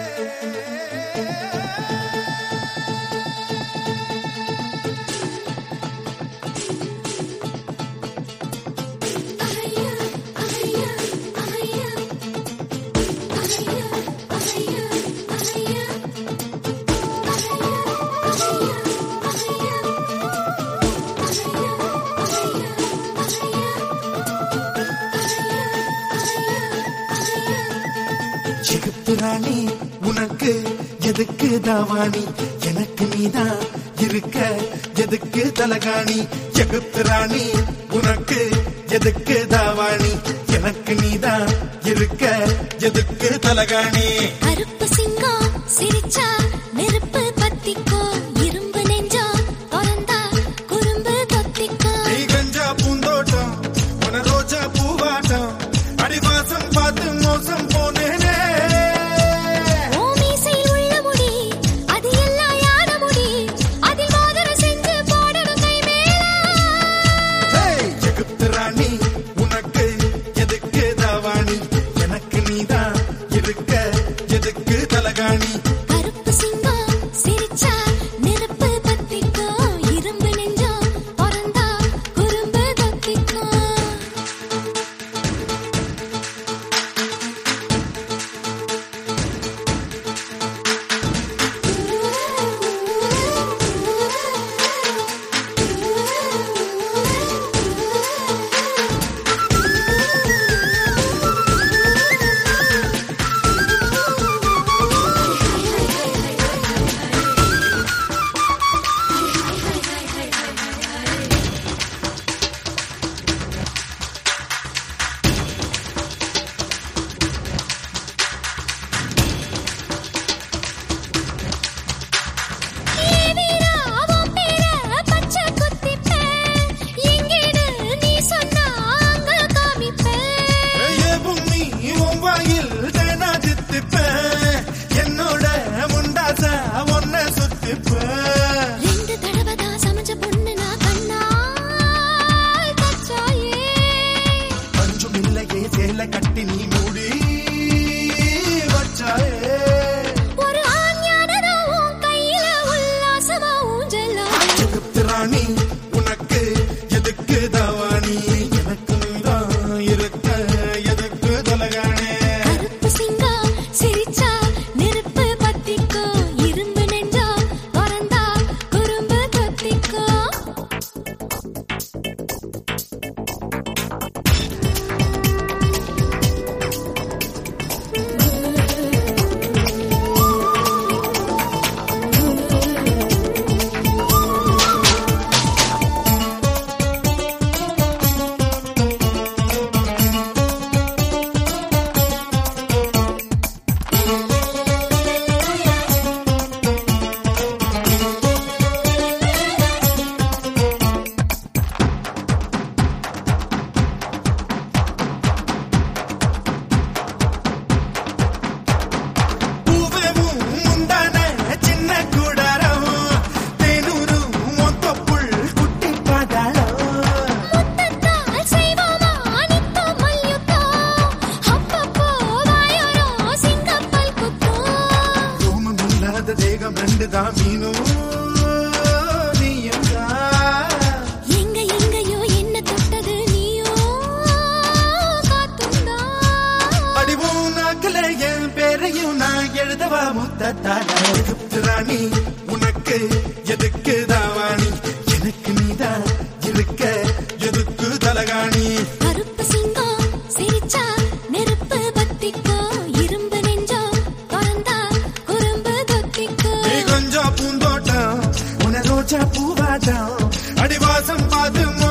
எகிப்து ராணி உனக்கு எதுக்கு தாவாணி எனக்கு நீதான் இருக்க எதுக்கு தலகாணி எகிப்து ராணி உனக்கு எதுக்கு தாவாணி எனக்கு நீதான் இருக்க எதுக்கு தலகாணி கருப்பு சிங்கம் சிரிச்சா நெருப்பு பத்திக்கோ இரும்பு நெஞ்சா திறந்தா குறும்பு தொத்திக்கோ நீ கஞ்சா பூந்தோட்டம் உன ரோஜா பூவாட்டம் அடிவாசம் பார்த்து மோசம் போனேனே ஓ மீசையில் உள்ள முடி அது எல்லாம் யார முடி அதில் மோதிரம் செஞ்சு போடணும் கை மேல ஹேய், எகிப்து ராணி உனக்கு எதுக்கு தாவாணி எனக்கு நீதான் இருக்க எதுக்கு தலகாணி கருப்பு சிங்கம் சிரிச்சா நெருப்பு பத்திக்கோ இரும்பு நெஞ்சா திறந்தா குறும்பு தொத்திக்கோ ஏவிரா அவன் பேர பச்சை குத்திப்பேன் எங்கேடு நீ சொன்னா அங்க காமிப்பேன் ஏவும் நீ உன் வாயில் தேனா தித்திப்பேன் என்னோட முண்டாச ஒன்ன சுத்திப்பேன் ரெண்டு தடவை தான் சமைச்ச பொண்ணு நான் கண்ணால் கச்சாயே பஞ்சும் இல்லையே சேலை கட்டி நீ மூடி வச்சாயே ஒரு ஆஞ்ஞானதோ உன் கையில உல்லாசமா ஊஞ்சலா எகிப்து ராணி உனக்கு எதுக்கு தாவாணி எனக்கு நீதான் இருக்க எதுக்கு தலகாணே கருப்பு சிங்கம் சிரிச்சா நெருப்பு பத்திக்கோ இரும்பு நெஞ்சா திறந்தா குறும்பு தொத்திக்கோ பூவேவும் முந்தான சின்ன கூடாரம் தேனூரும் மொத்தப்புள் குட்டி பாதாளம் முத்தத்தால் செய்வோமா நித்தம் மல்யுத்தம் அப்பப்போ வாயோரம் சிங்கப்பல் குத்தம் ரோமம் இல்லாத தேகம் ரெண்டு தான் மீனும் நீயும் தான் எங்க எங்கயோ என்ன தொட்டது நீயோ காத்துந்தா அடிவும் நாக்கில என் பேரையும் நான் எழுதவா முத்தத்தால எகிப்து ராணி உனக்கு எதுக்கு தாவாணி எனக்கு நீதான் இருக்க எதுக்கு தலகாணி கருப்பு சிங்கம் சிரிச்சா நெருப்பு பத்திக்கோ இரும்பு நெஞ்சோ திறந்தா குறும்பு தொத்திக்கோ நீ கொஞ்சம் பூந்தோட்டம் உன ரோஜா பூவாட்டம் அடிவாசம் பார்த்து